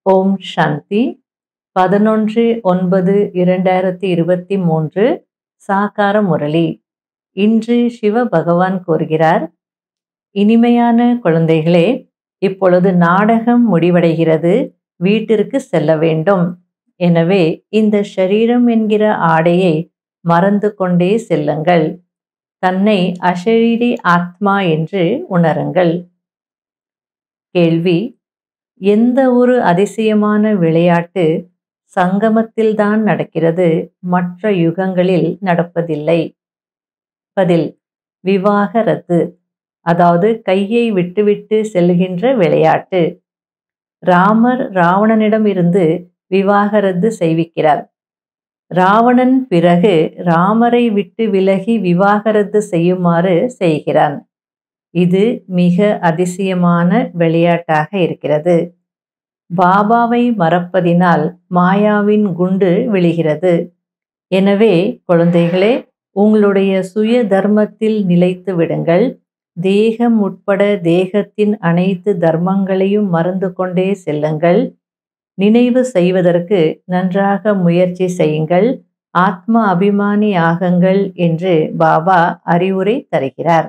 ஓம் சாந்தி பதினொன்று ஒன்பது இரண்டாயிரத்தி இருபத்தி மூன்று சாகார முரளி இன்று சிவ பகவான் கூறுகிறார் இனிமையான குழந்தைகளே இப்பொழுது நாடகம் முடிவடைகிறது வீட்டிற்கு செல்ல வேண்டும் எனவே இந்த ஷரீரம் என்கிற ஆடையை மறந்து கொண்டே செல்லுங்கள் தன்னை அஷரீரி ஆத்மா என்று உணருங்கள் கேள்வி எந்த ஒரு அதிசயமான விளையாட்டு சங்கமத்தில்தான் நடக்கிறது மற்ற யுகங்களில் நடப்பதில்லை பதில் விவாகரத்து அதாவது கையை விட்டுவிட்டு செல்கின்ற விளையாட்டு ராமர் ராவணனிடம் இருந்து விவாகரத்து செய்விக்கிறார் ராவணன் பிறகு ராமரை விட்டு விலகி விவாகரத்து செய்யுமாறு செய்கிறான் இது மிக அதிசயமான விளையாட்டாக இருக்கிறது பாபாவை மறப்பதினால் மாயாவின் குண்டு விழுகிறது எனவே குழந்தைகளே உங்களுடைய சுய தர்மத்தில் நிலைத்து விடுங்கள் தேகம் உட்பட தேகத்தின் அனைத்து தர்மங்களையும் மறந்து கொண்டே செல்லுங்கள் நினைவு செய்வதற்கு நன்றாக முயற்சி செய்யுங்கள் ஆத்ம அபிமானி ஆகுங்கள் என்று பாபா அறிவுரை தருகிறார்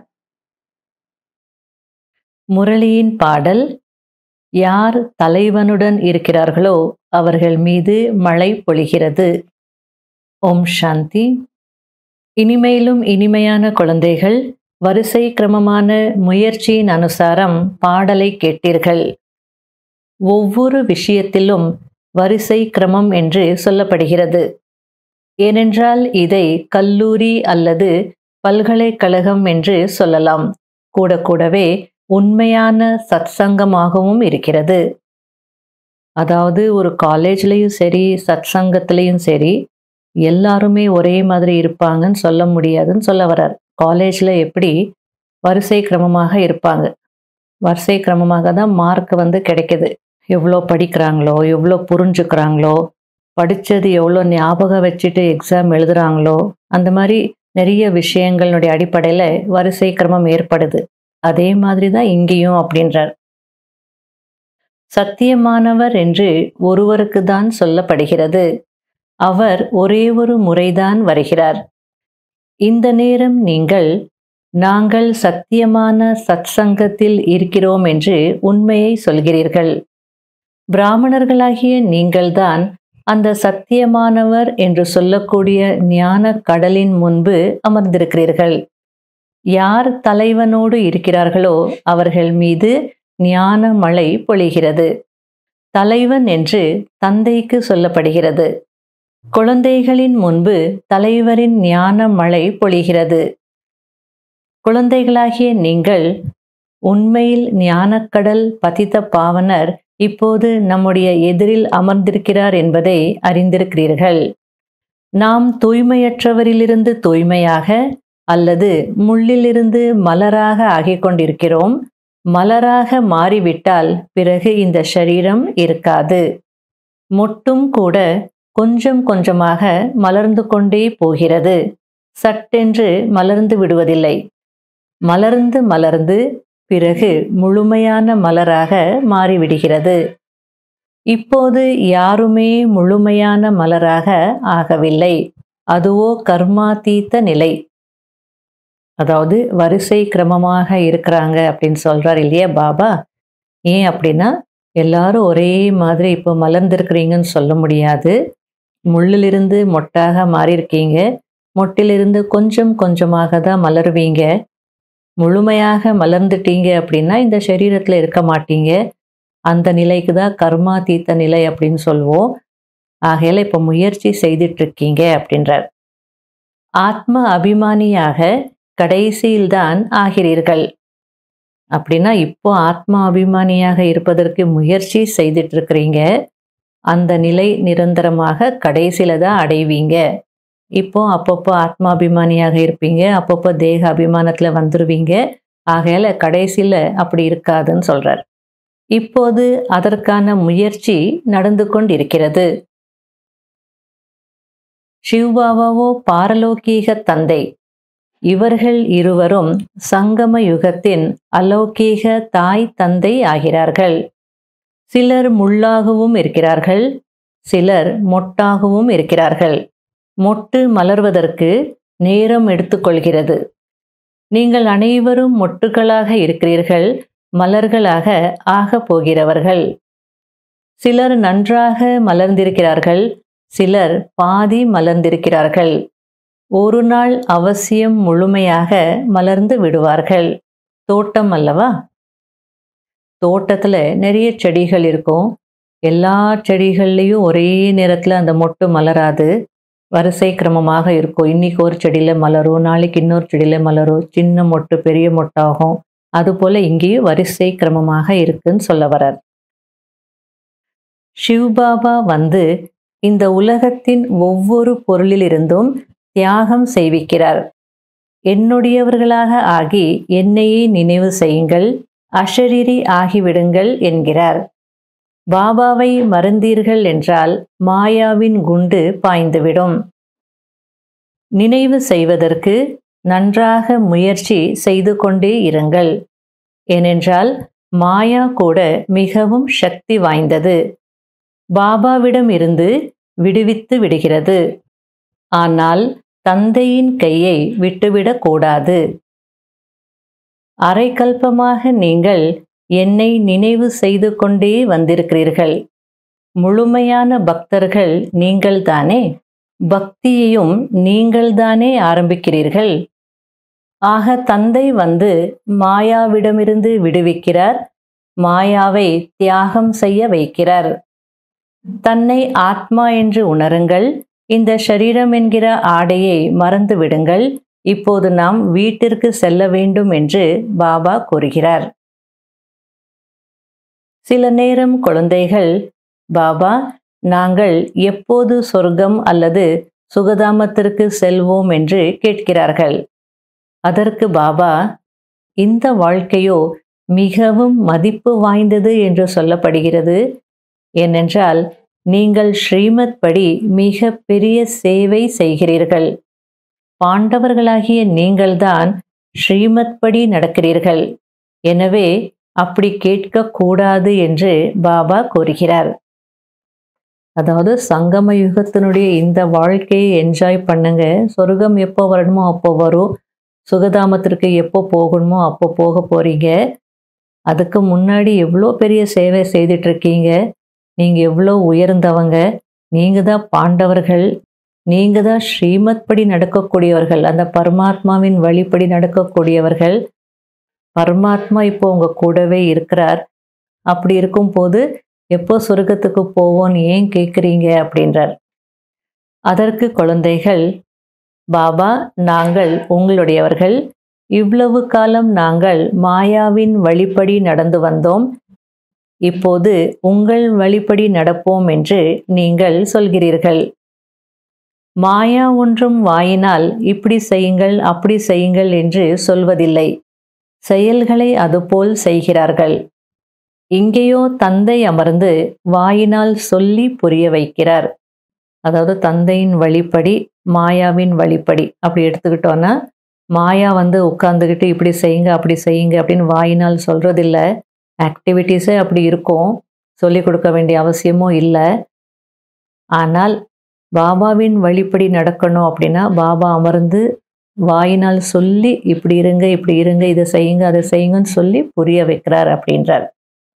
முரளியின் பாடல் யார் தலைவனுடன் இருக்கிறார்களோ அவர்கள் மீது மழை பொழிகிறது ஓம் சாந்தி இனிமேலும் இனிமையான குழந்தைகள் வரிசை கிரமமான முயற்சியின் அனுசாரம் பாடலை கேட்டீர்கள் ஒவ்வொரு விஷயத்திலும் வரிசை கிரமம் என்று சொல்லப்படுகிறது ஏனென்றால் இதை கல்லூரி அல்லது பல்கலைக்கழகம் என்று சொல்லலாம் கூட கூடவே உண்மையான சத்சங்கமாகவும் இருக்கிறது அதாவது ஒரு காலேஜ்லேயும் சரி சத்சங்கத்திலையும் சரி எல்லாருமே ஒரே மாதிரி இருப்பாங்கன்னு சொல்ல முடியாதுன்னு சொல்ல வர்றார் காலேஜில் எப்படி வரிசை கிரமமாக இருப்பாங்க வரிசை கிரமமாக தான் மார்க் வந்து கிடைக்குது எவ்வளோ படிக்கிறாங்களோ எவ்வளோ புரிஞ்சுக்கிறாங்களோ படித்தது எவ்வளோ ஞாபகம் வச்சுட்டு எக்ஸாம் எழுதுகிறாங்களோ அந்த மாதிரி நிறைய விஷயங்களுடைய அடிப்படையில் வரிசை கிரமம் ஏற்படுது அதே மாதிரி தான் இங்கேயும் அப்படின்றார் சத்தியமானவர் என்று ஒருவருக்கு தான் சொல்லப்படுகிறது அவர் ஒரே ஒரு முறைதான் வருகிறார் இந்த நேரம் நீங்கள் நாங்கள் சத்தியமான சத்சங்கத்தில் இருக்கிறோம் என்று உண்மையை சொல்கிறீர்கள் பிராமணர்களாகிய நீங்கள்தான் அந்த சத்தியமானவர் என்று சொல்லக்கூடிய ஞான கடலின் முன்பு அமர்ந்திருக்கிறீர்கள் யார் தலைவனோடு இருக்கிறார்களோ அவர்கள் மீது ஞான மழை பொழிகிறது தலைவன் என்று தந்தைக்கு சொல்லப்படுகிறது குழந்தைகளின் முன்பு தலைவரின் ஞான மழை பொழிகிறது குழந்தைகளாகிய நீங்கள் உண்மையில் ஞானக்கடல் பதித்த பாவனர் இப்போது நம்முடைய எதிரில் அமர்ந்திருக்கிறார் என்பதை அறிந்திருக்கிறீர்கள் நாம் தூய்மையற்றவரிலிருந்து தூய்மையாக அல்லது முள்ளிலிருந்து மலராக ஆகிக் கொண்டிருக்கிறோம் மலராக மாறிவிட்டால் பிறகு இந்த சரீரம் இருக்காது மொட்டும் கூட கொஞ்சம் கொஞ்சமாக மலர்ந்து கொண்டே போகிறது சட்டென்று மலர்ந்து விடுவதில்லை மலர்ந்து மலர்ந்து பிறகு முழுமையான மலராக மாறிவிடுகிறது இப்போது யாருமே முழுமையான மலராக ஆகவில்லை அதுவோ கர்மாதீத்த நிலை அதாவது வரிசை கிரமமாக இருக்கிறாங்க அப்படின்னு சொல்றார் இல்லையா பாபா ஏன் அப்படின்னா எல்லாரும் ஒரே மாதிரி இப்போ மலர்ந்திருக்கிறீங்கன்னு சொல்ல முடியாது முள்ளிலிருந்து மொட்டாக மாறியிருக்கீங்க மொட்டிலிருந்து கொஞ்சம் கொஞ்சமாக தான் மலருவீங்க முழுமையாக மலர்ந்துட்டீங்க அப்படின்னா இந்த சரீரத்தில் இருக்க மாட்டீங்க அந்த நிலைக்கு தான் கர்மா தீத்த நிலை அப்படின்னு சொல்லுவோம் ஆகையால இப்போ முயற்சி செய்துட்டு இருக்கீங்க அப்படின்றார் ஆத்ம அபிமானியாக கடைசியில்தான் ஆகிறீர்கள் அப்படின்னா இப்போ ஆத்மா அபிமானியாக இருப்பதற்கு முயற்சி செய்துட்டு இருக்கிறீங்க அந்த நிலை நிரந்தரமாக கடைசியில தான் அடைவீங்க இப்போ அப்பப்போ ஆத்மாபிமானியாக இருப்பீங்க அப்பப்போ தேக அபிமானத்துல வந்துருவீங்க ஆகையால கடைசியில அப்படி இருக்காதுன்னு சொல்றார் இப்போது அதற்கான முயற்சி நடந்து கொண்டிருக்கிறது சிவ்பாபாவோ பாரலோகீக தந்தை இவர்கள் இருவரும் சங்கம யுகத்தின் அலௌகீக தாய் தந்தை ஆகிறார்கள் சிலர் முள்ளாகவும் இருக்கிறார்கள் சிலர் மொட்டாகவும் இருக்கிறார்கள் மொட்டு மலர்வதற்கு நேரம் எடுத்துக்கொள்கிறது நீங்கள் அனைவரும் மொட்டுகளாக இருக்கிறீர்கள் மலர்களாக ஆகப் போகிறவர்கள் சிலர் நன்றாக மலர்ந்திருக்கிறார்கள் சிலர் பாதி மலர்ந்திருக்கிறார்கள் ஒரு நாள் அவசியம் முழுமையாக மலர்ந்து விடுவார்கள் தோட்டம் அல்லவா தோட்டத்தில் நிறைய செடிகள் இருக்கும் எல்லா செடிகள்லையும் ஒரே நேரத்தில் அந்த மொட்டு மலராது வரிசை கிரமமாக இருக்கும் இன்னைக்கு ஒரு செடியில் மலரும் நாளைக்கு இன்னொரு செடியில் மலரும் சின்ன மொட்டு பெரிய மொட்டாகும் அதுபோல் இங்கேயும் வரிசை கிரமமாக இருக்குன்னு சொல்ல வரார் சிவ்பாபா வந்து இந்த உலகத்தின் ஒவ்வொரு பொருளிலிருந்தும் தியாகம் செய்விக்கிறார் என்னுடையவர்களாக ஆகி என்னையே நினைவு செய்யுங்கள் அஷரீரி ஆகிவிடுங்கள் என்கிறார் பாபாவை மறந்தீர்கள் என்றால் மாயாவின் குண்டு பாய்ந்துவிடும் நினைவு செய்வதற்கு நன்றாக முயற்சி செய்து கொண்டே இருங்கள் ஏனென்றால் மாயா கூட மிகவும் சக்தி வாய்ந்தது பாபாவிடம் இருந்து விடுவித்து விடுகிறது ஆனால் தந்தையின் கையை விட்டுவிடக் கூடாது அரைக்கல்பமாக நீங்கள் என்னை நினைவு செய்து கொண்டே வந்திருக்கிறீர்கள் முழுமையான பக்தர்கள் நீங்கள்தானே பக்தியையும் நீங்கள்தானே ஆரம்பிக்கிறீர்கள் ஆக தந்தை வந்து மாயாவிடமிருந்து விடுவிக்கிறார் மாயாவை தியாகம் செய்ய வைக்கிறார் தன்னை ஆத்மா என்று உணருங்கள் இந்த ஷரீரம் என்கிற ஆடையை மறந்து விடுங்கள் இப்போது நாம் வீட்டிற்கு செல்ல வேண்டும் என்று பாபா கூறுகிறார் சில நேரம் குழந்தைகள் பாபா நாங்கள் எப்போது சொர்க்கம் அல்லது சுகதாமத்திற்கு செல்வோம் என்று கேட்கிறார்கள் அதற்கு பாபா இந்த வாழ்க்கையோ மிகவும் மதிப்பு வாய்ந்தது என்று சொல்லப்படுகிறது ஏனென்றால் நீங்கள் ஸ்ரீமத் படி மிக பெரிய சேவை செய்கிறீர்கள் பாண்டவர்களாகிய நீங்கள்தான் ஸ்ரீமத் படி நடக்கிறீர்கள் எனவே அப்படி கேட்கக்கூடாது என்று பாபா கூறுகிறார் அதாவது சங்கம யுகத்தினுடைய இந்த வாழ்க்கையை என்ஜாய் பண்ணுங்க சொர்க்கம் எப்போ வரணுமோ அப்போ வரும் சுகதாமத்திற்கு எப்போ போகணுமோ அப்போ போக போறீங்க அதுக்கு முன்னாடி எவ்வளோ பெரிய சேவை செய்துட்டு இருக்கீங்க நீங்க எவ்வளோ உயர்ந்தவங்க நீங்க தான் பாண்டவர்கள் நீங்க தான் ஸ்ரீமத் படி நடக்கக்கூடியவர்கள் அந்த பரமாத்மாவின் வழிப்படி நடக்கக்கூடியவர்கள் பரமாத்மா இப்போ உங்க கூடவே இருக்கிறார் அப்படி இருக்கும்போது எப்போ சொர்க்கத்துக்கு போவோன்னு ஏன் கேட்குறீங்க அப்படின்றார் அதற்கு குழந்தைகள் பாபா நாங்கள் உங்களுடையவர்கள் இவ்வளவு காலம் நாங்கள் மாயாவின் வழிப்படி நடந்து வந்தோம் இப்போது உங்கள் வழிப்படி நடப்போம் என்று நீங்கள் சொல்கிறீர்கள் மாயா ஒன்றும் வாயினால் இப்படி செய்யுங்கள் அப்படி செய்யுங்கள் என்று சொல்வதில்லை செயல்களை அதுபோல் செய்கிறார்கள் இங்கேயோ தந்தை அமர்ந்து வாயினால் சொல்லி புரிய வைக்கிறார் அதாவது தந்தையின் வழிப்படி மாயாவின் வழிப்படி அப்படி எடுத்துக்கிட்டோன்னா மாயா வந்து உட்காந்துக்கிட்டு இப்படி செய்யுங்க அப்படி செய்யுங்க அப்படின்னு வாயினால் சொல்றதில்ல ஆக்டிவிட்டீஸே அப்படி இருக்கும் சொல்லிக் கொடுக்க வேண்டிய அவசியமும் இல்லை ஆனால் பாபாவின் வழிப்படி நடக்கணும் அப்படின்னா பாபா அமர்ந்து வாயினால் சொல்லி இப்படி இருங்க இப்படி இருங்க இதை செய்யுங்க அதை செய்யுங்கன்னு சொல்லி புரிய வைக்கிறார் அப்படின்றார்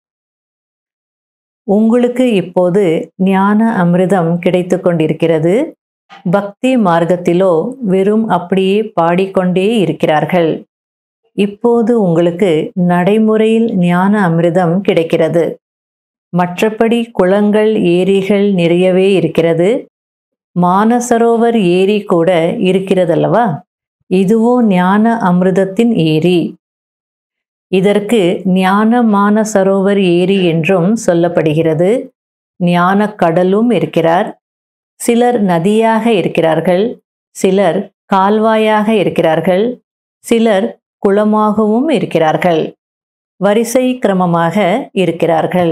உங்களுக்கு இப்போது ஞான அமிர்தம் கிடைத்து கொண்டிருக்கிறது பக்தி மார்க்கத்திலோ வெறும் அப்படியே பாடிக்கொண்டே இருக்கிறார்கள் இப்போது உங்களுக்கு நடைமுறையில் ஞான அமிர்தம் கிடைக்கிறது மற்றபடி குளங்கள் ஏரிகள் நிறையவே இருக்கிறது மானசரோவர் ஏரி கூட இருக்கிறதல்லவா இதுவோ ஞான அமிர்தத்தின் ஏரி இதற்கு ஞான மானசரோவர் ஏரி என்றும் சொல்லப்படுகிறது ஞான கடலும் இருக்கிறார் சிலர் நதியாக இருக்கிறார்கள் சிலர் கால்வாயாக இருக்கிறார்கள் சிலர் குளமாகவும் இருக்கிறார்கள் வரிசை கிரமமாக இருக்கிறார்கள்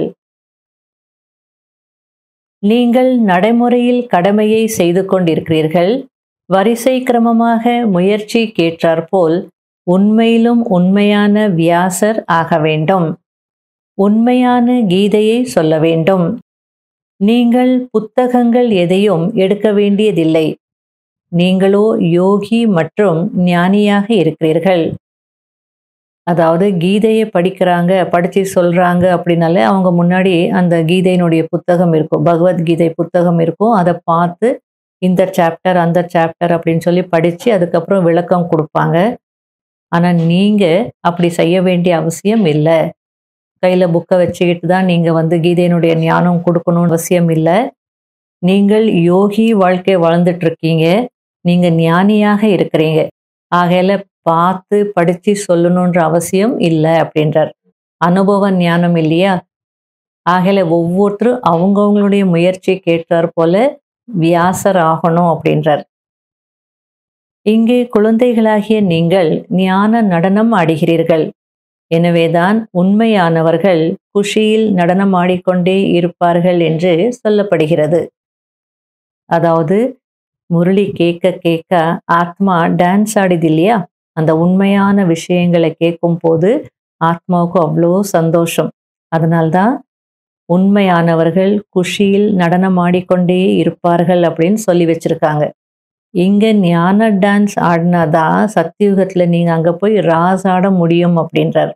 நீங்கள் நடைமுறையில் கடமையை செய்து கொண்டிருக்கிறீர்கள் வரிசை கிரமமாக முயற்சி கேட்டாற்போல் உண்மையிலும் உண்மையான வியாசர் ஆக வேண்டும் உண்மையான கீதையை சொல்ல வேண்டும் நீங்கள் புத்தகங்கள் எதையும் எடுக்க வேண்டியதில்லை நீங்களோ யோகி மற்றும் ஞானியாக இருக்கிறீர்கள் அதாவது கீதையை படிக்கிறாங்க படித்து சொல்கிறாங்க அப்படின்னாலே அவங்க முன்னாடி அந்த கீதையினுடைய புத்தகம் இருக்கும் பகவத்கீதை புத்தகம் இருக்கும் அதை பார்த்து இந்த சாப்டர் அந்த சாப்டர் அப்படின்னு சொல்லி படித்து அதுக்கப்புறம் விளக்கம் கொடுப்பாங்க ஆனால் நீங்கள் அப்படி செய்ய வேண்டிய அவசியம் இல்லை கையில் புக்கை வச்சுக்கிட்டு தான் நீங்கள் வந்து கீதையினுடைய ஞானம் கொடுக்கணும்னு அவசியம் இல்லை நீங்கள் யோகி வாழ்க்கை வாழ்ந்துட்டு இருக்கீங்க நீங்கள் ஞானியாக இருக்கிறீங்க ஆகையில பார்த்து படித்து சொல்லணுன்ற அவசியம் இல்லை அப்படின்றார் அனுபவ ஞானம் இல்லையா ஆகையில ஒவ்வொருத்தரும் அவங்கவுங்களுடைய முயற்சியை கேட்டார் போல வியாசர் ஆகணும் அப்படின்றார் இங்கே குழந்தைகளாகிய நீங்கள் ஞான நடனம் ஆடுகிறீர்கள் எனவேதான் உண்மையானவர்கள் குஷியில் நடனம் ஆடிக்கொண்டே இருப்பார்கள் என்று சொல்லப்படுகிறது அதாவது முரளி கேட்க கேட்க ஆத்மா டான்ஸ் ஆடுது இல்லையா அந்த உண்மையான விஷயங்களை கேட்கும் போது ஆத்மாவுக்கு அவ்வளோ சந்தோஷம் அதனால்தான் உண்மையானவர்கள் குஷியில் நடனம் ஆடிக்கொண்டே இருப்பார்கள் அப்படின்னு சொல்லி வச்சிருக்காங்க இங்க ஞான டான்ஸ் ஆடினாதான் சத்தியுகத்துல நீங்க அங்க போய் ராஸ் ஆட முடியும் அப்படின்றார்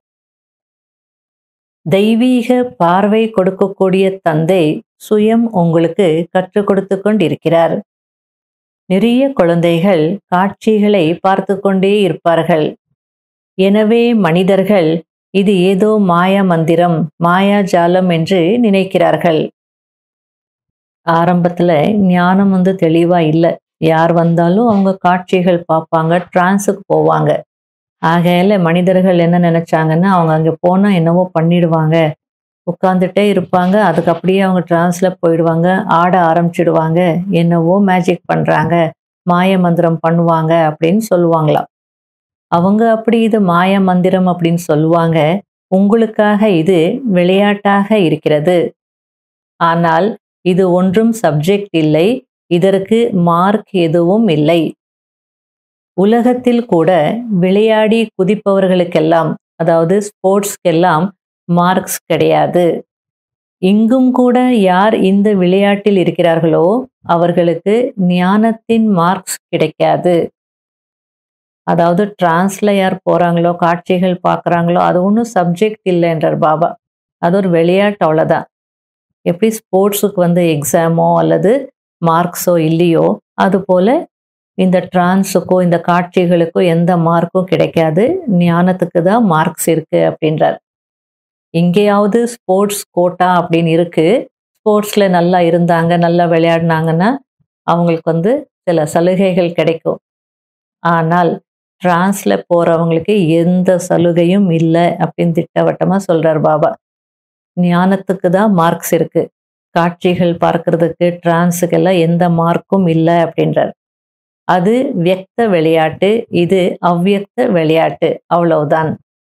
தெய்வீக பார்வை கொடுக்கக்கூடிய தந்தை சுயம் உங்களுக்கு கற்றுக் கொடுத்து கொண்டிருக்கிறார் நிறைய குழந்தைகள் காட்சிகளை பார்த்து கொண்டே இருப்பார்கள் எனவே மனிதர்கள் இது ஏதோ மாய மந்திரம் மாயாஜாலம் என்று நினைக்கிறார்கள் ஆரம்பத்துல ஞானம் வந்து தெளிவா இல்லை யார் வந்தாலும் அவங்க காட்சிகள் பார்ப்பாங்க டிரான்ஸுக்கு போவாங்க ஆகையில மனிதர்கள் என்ன நினைச்சாங்கன்னா அவங்க அங்கே போனால் என்னவோ பண்ணிடுவாங்க உட்காந்துட்டே இருப்பாங்க அதுக்கு அப்படியே அவங்க டிரான்ஸ்ல போயிடுவாங்க ஆட ஆரம்பிச்சிடுவாங்க என்னவோ மேஜிக் பண்ணுறாங்க மாய மந்திரம் பண்ணுவாங்க அப்படின்னு சொல்லுவாங்களாம் அவங்க அப்படி இது மாய மந்திரம் அப்படின்னு சொல்லுவாங்க உங்களுக்காக இது விளையாட்டாக இருக்கிறது ஆனால் இது ஒன்றும் சப்ஜெக்ட் இல்லை இதற்கு மார்க் எதுவும் இல்லை உலகத்தில் கூட விளையாடி குதிப்பவர்களுக்கெல்லாம் அதாவது ஸ்போர்ட்ஸ்க்கெல்லாம் மார்க்ஸ் கிடையாது இங்கும் கூட யார் இந்த விளையாட்டில் இருக்கிறார்களோ அவர்களுக்கு ஞானத்தின் மார்க்ஸ் கிடைக்காது அதாவது டிரான்ஸ்ல யார் போறாங்களோ காட்சிகள் பார்க்குறாங்களோ அது ஒன்றும் சப்ஜெக்ட் இல்லை என்றார் பாபா அது ஒரு விளையாட்டு அவ்வளோதான் எப்படி ஸ்போர்ட்ஸுக்கு வந்து எக்ஸாமோ அல்லது மார்க்ஸோ இல்லையோ அதுபோல இந்த டிரான்ஸுக்கோ இந்த காட்சிகளுக்கோ எந்த மார்க்கும் கிடைக்காது ஞானத்துக்கு தான் மார்க்ஸ் இருக்கு அப்படின்றார் எங்கேயாவது ஸ்போர்ட்ஸ் கோட்டா அப்படின்னு இருக்கு ஸ்போர்ட்ஸ்ல நல்லா இருந்தாங்க நல்லா விளையாடினாங்கன்னா அவங்களுக்கு வந்து சில சலுகைகள் கிடைக்கும் ஆனால் டிரான்ஸ்ல போறவங்களுக்கு எந்த சலுகையும் இல்லை அப்படின்னு திட்டவட்டமா சொல்றார் பாபா ஞானத்துக்கு தான் மார்க்ஸ் இருக்கு காட்சிகள் பார்க்கறதுக்கு டிரான்ஸுக்கெல்லாம் எந்த மார்க்கும் இல்லை அப்படின்றார் அது வியக்த விளையாட்டு இது அவ்வியக்த விளையாட்டு அவ்வளவுதான்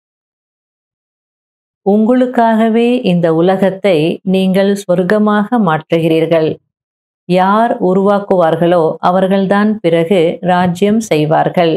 உங்களுக்காகவே இந்த உலகத்தை நீங்கள் சொர்க்கமாக மாற்றுகிறீர்கள் யார் உருவாக்குவார்களோ அவர்கள்தான் பிறகு ராஜ்யம் செய்வார்கள்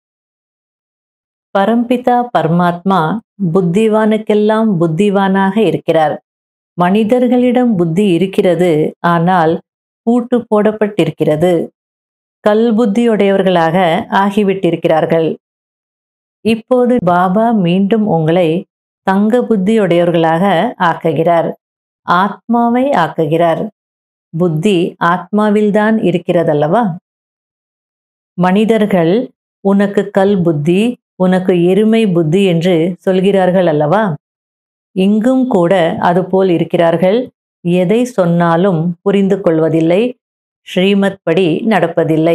பரம்பிதா பரமாத்மா புத்திவானுக்கெல்லாம் புத்திவானாக இருக்கிறார் மனிதர்களிடம் புத்தி இருக்கிறது ஆனால் பூட்டு போடப்பட்டிருக்கிறது கல் புத்தியுடையவர்களாக ஆகிவிட்டிருக்கிறார்கள் இப்போது பாபா மீண்டும் உங்களை தங்க புத்தியுடையவர்களாக ஆக்குகிறார் ஆத்மாவை ஆக்குகிறார் புத்தி ஆத்மாவில்தான் இருக்கிறதல்லவா மனிதர்கள் உனக்கு கல் புத்தி உனக்கு எருமை புத்தி என்று சொல்கிறார்கள் அல்லவா இங்கும் கூட அதுபோல் இருக்கிறார்கள் எதை சொன்னாலும் புரிந்து கொள்வதில்லை ஸ்ரீமத் படி நடப்பதில்லை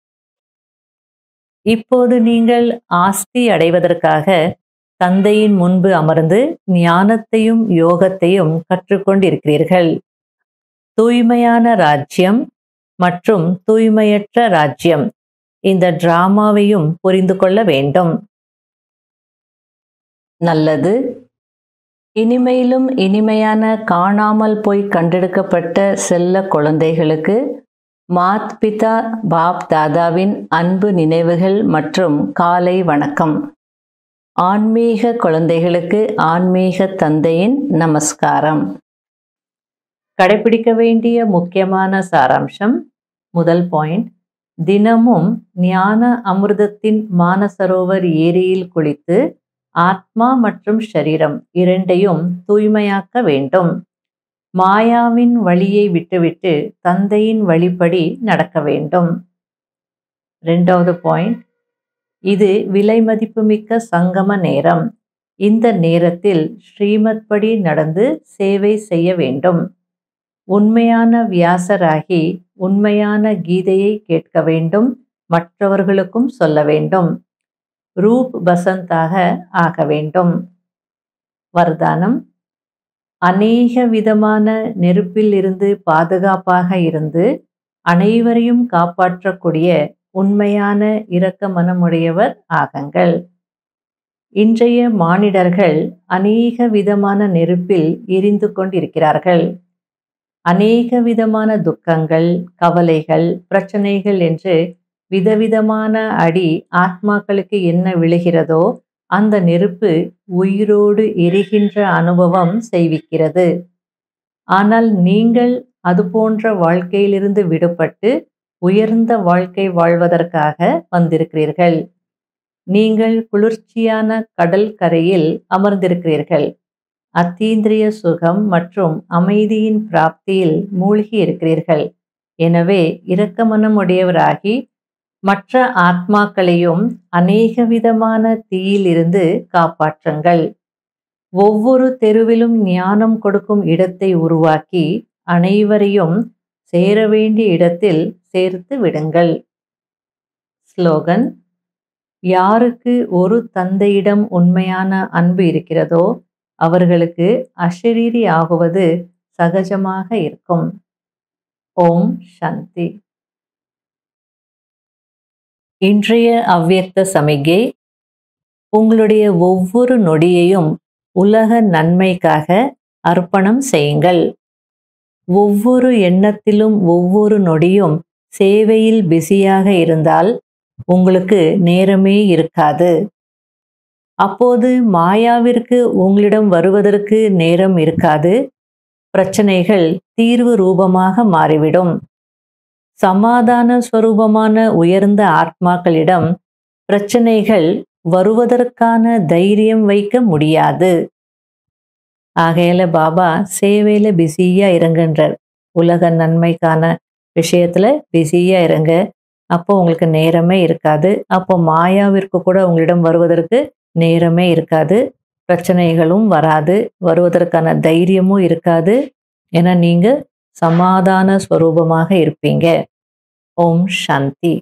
இப்போது நீங்கள் ஆஸ்தி அடைவதற்காக தந்தையின் முன்பு அமர்ந்து ஞானத்தையும் யோகத்தையும் கற்றுக்கொண்டிருக்கிறீர்கள் தூய்மையான ராஜ்யம் மற்றும் தூய்மையற்ற ராஜ்யம் இந்த டிராமாவையும் புரிந்து கொள்ள வேண்டும் நல்லது இனிமையிலும் இனிமையான காணாமல் போய் கண்டெடுக்கப்பட்ட செல்ல குழந்தைகளுக்கு மாத் பிதா பாப் தாதாவின் அன்பு நினைவுகள் மற்றும் காலை வணக்கம் ஆன்மீக குழந்தைகளுக்கு ஆன்மீக தந்தையின் நமஸ்காரம் கடைபிடிக்க வேண்டிய முக்கியமான சாராம்சம் முதல் பாயிண்ட் தினமும் ஞான அமிர்தத்தின் மானசரோவர் ஏரியில் குளித்து ஆத்மா மற்றும் ஷரீரம் இரண்டையும் தூய்மையாக்க வேண்டும் மாயாவின் வழியை விட்டுவிட்டு தந்தையின் வழிப்படி நடக்க வேண்டும் ரெண்டாவது பாயிண்ட் இது விலை மதிப்புமிக்க சங்கம நேரம் இந்த நேரத்தில் ஸ்ரீமத் படி நடந்து சேவை செய்ய வேண்டும் உண்மையான வியாசராகி உண்மையான கீதையை கேட்க வேண்டும் மற்றவர்களுக்கும் சொல்ல வேண்டும் ரூப் பசந்தாக ஆக வேண்டும் வர்தானம் அநேக விதமான நெருப்பில் இருந்து பாதுகாப்பாக இருந்து அனைவரையும் காப்பாற்றக்கூடிய உண்மையான இரக்க மனமுடையவர் ஆகங்கள் இன்றைய மானிடர்கள் அநேக விதமான நெருப்பில் எரிந்து கொண்டிருக்கிறார்கள் அநேக விதமான துக்கங்கள் கவலைகள் பிரச்சனைகள் என்று விதவிதமான அடி ஆத்மாக்களுக்கு என்ன விழுகிறதோ அந்த நெருப்பு உயிரோடு எரிகின்ற அனுபவம் செய்விக்கிறது ஆனால் நீங்கள் அது போன்ற வாழ்க்கையிலிருந்து விடுபட்டு உயர்ந்த வாழ்க்கை வாழ்வதற்காக வந்திருக்கிறீர்கள் நீங்கள் குளிர்ச்சியான கடல் கரையில் அமர்ந்திருக்கிறீர்கள் அத்தீந்திரிய சுகம் மற்றும் அமைதியின் பிராப்தியில் மூழ்கி இருக்கிறீர்கள் எனவே இரக்கமனமுடையவராகி மற்ற ஆத்மாக்களையும் அநேக விதமான தீயிலிருந்து காப்பாற்றுங்கள் ஒவ்வொரு தெருவிலும் ஞானம் கொடுக்கும் இடத்தை உருவாக்கி அனைவரையும் சேர வேண்டிய இடத்தில் சேர்த்து விடுங்கள் ஸ்லோகன் யாருக்கு ஒரு தந்தையிடம் உண்மையான அன்பு இருக்கிறதோ அவர்களுக்கு அஷரீரி ஆகுவது சகஜமாக இருக்கும் ஓம் சாந்தி இன்றைய அவ்வியக்த சமிகை உங்களுடைய ஒவ்வொரு நொடியையும் உலக நன்மைக்காக அர்ப்பணம் செய்யுங்கள் ஒவ்வொரு எண்ணத்திலும் ஒவ்வொரு நொடியும் சேவையில் பிஸியாக இருந்தால் உங்களுக்கு நேரமே இருக்காது அப்போது மாயாவிற்கு உங்களிடம் வருவதற்கு நேரம் இருக்காது பிரச்சனைகள் தீர்வு ரூபமாக மாறிவிடும் சமாதான ஸ்வரூபமான உயர்ந்த ஆத்மாக்களிடம் பிரச்சனைகள் வருவதற்கான தைரியம் வைக்க முடியாது ஆகையில பாபா சேவையில பிஸியா இறங்குன்றார் உலக நன்மைக்கான விஷயத்துல பிஸியா இருங்க அப்போ உங்களுக்கு நேரமே இருக்காது அப்போ மாயாவிற்கு கூட உங்களிடம் வருவதற்கு நேரமே இருக்காது பிரச்சனைகளும் வராது வருவதற்கான தைரியமும் இருக்காது ஏன்னா நீங்க சமாதான ஸ்வரூபமாக இருப்பீங்க ஓம் சாந்தி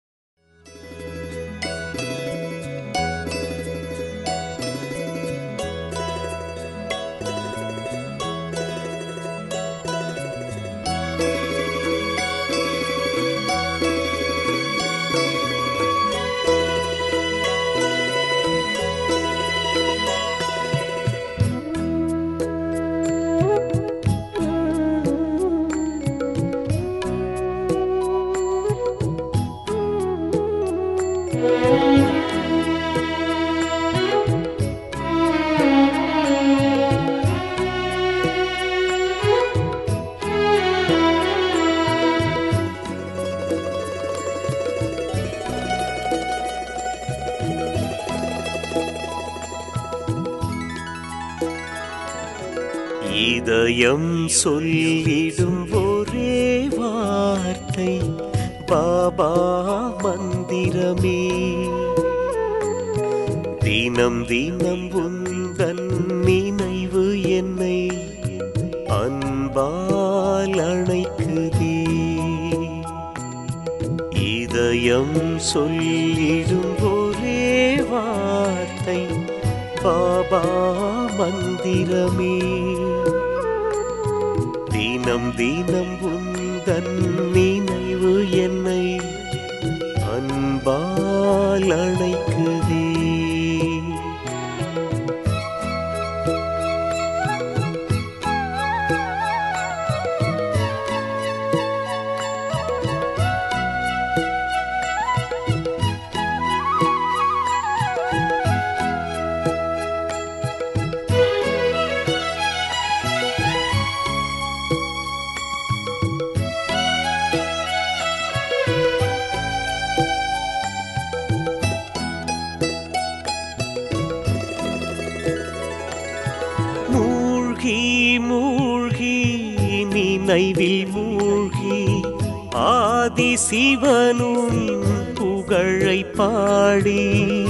இதயம் சொல்லிடும் ஒரே வார்த்தை பாபா மந்திரமே தினம் தினம் உந்தன் நினைவு என்னை அன்பால் அணைக்குதே இதயம் சொல்லிடும் ஒரே வார்த்தை பாபா மந்திரமே தினம் தினம் உந்தன் நினைவு என்னை அன்பால் அணைக்குதே மூழ்கி நினைவில் மூழ்கி ஆதி சிவனும் புகழை பாடி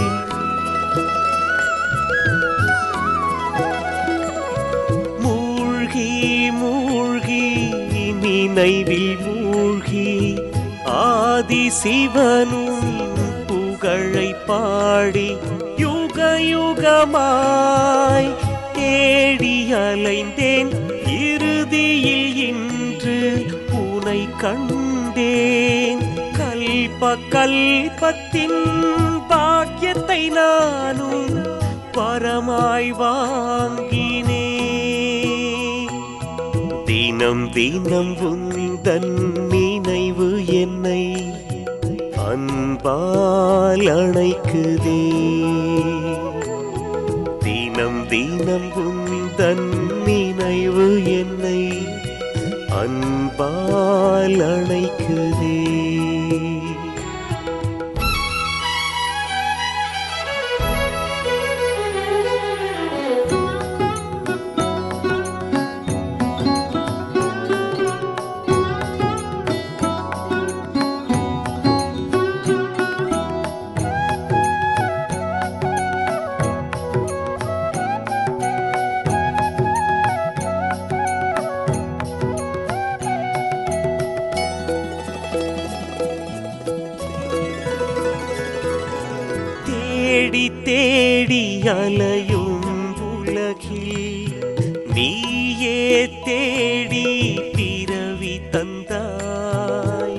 மூழ்கி மூழ்கி நினைவில் மூழ்கி ஆதி சிவனும் புகழை பாடி யுக யுகமாய் தேடி அலைந்தேன் இறுதியில் இன்று உனை கண்டேன் கல்ப கல்பத்தின் பாக்கியத்தை நானும் பரமாய் வாங்கினேன் தினம் தினம் உந்தன் நினைவு என்னை அன்பால் அணைக்குதே தினம் தினம் உந்தன் நினைவு என்னை அன்பால் அணைக்குதே தேடி தேடி அலையும் உலகில் நீயே தேடி பிறவி தந்தாய்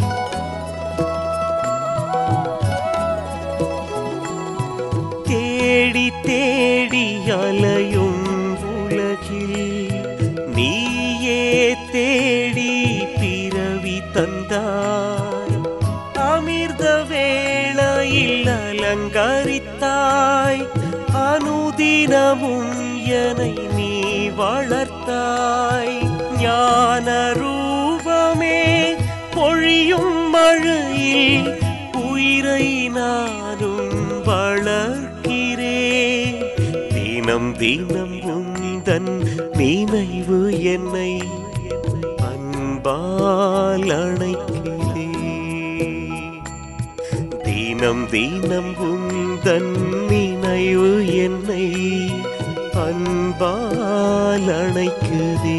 தேடி தேடி அலையும் உலகில் நீயே தேடி பிறவி தந்தாய் அமிர்த வேளையில் அலங்கரித்தாய் அனுதினமும் என்னை நீ வளர்த்தாய் ஞான ரூபமே பொழியும் மழையில் உயிரை நானும் வளர்க்கிறேன் தினம் தினம் உந்தன் நினைவு என்னை அன்பால் அணைக்கிறே தினம் தினம் உந்தன் நினைவு என்னை அன்பால் அணைக்குதே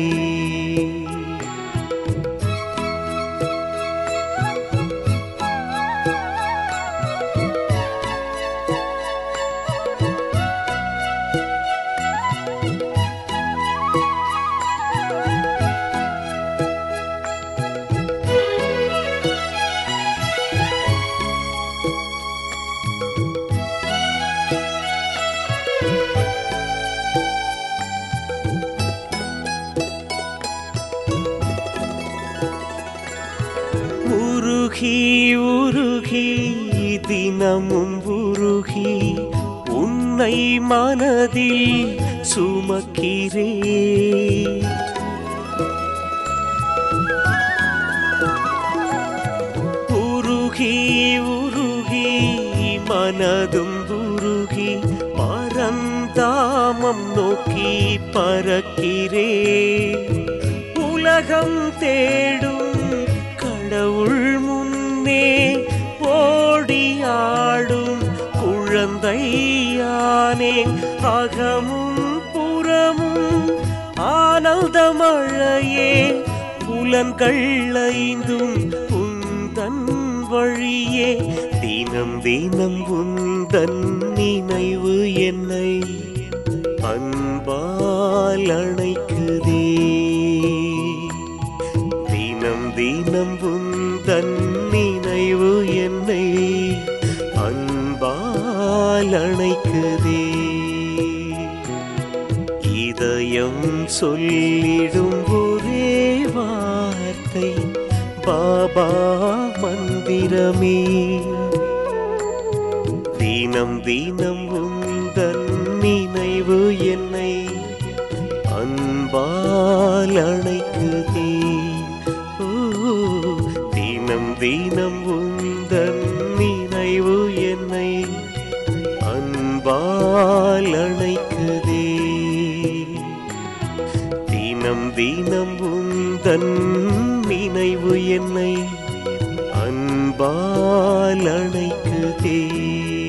உருகி உருகி தினமும் உருகி உன்னை மனதில் சுமக்கிறே உருகி உருகி மனதும் உருகி பரந்தாமம் நோக்கி பறக்கிறே உலகம் தேடும் கடவுள் முன்னே ஓடியாடும் குழந்தையானேன் அகமும் புறமும் ஆனந்த மழையே புலன்கள் ஐந்தும் உந்தன் வழியே தினம் தினம் உந்தன் நினைவு என்னை அன்பால் அணைக்குதே தினம் தினம் உந்தன் நினைவு என்னை அன்பால் அணைக்குதே இதயம் சொல்லிடும் ஒரே வார்த்தை பாபா மந்திரமே தினம் தினம் உந்தன் நினைவு என்னை அன்பால் அணைக்குதே ஓ, தினம் தினம் உந்தன் நினைவு என்னை அன்பால் அணைக்குதே தினம் தினம் உந்தன் நினைவு என்னை அன்பால் அணைக்குதே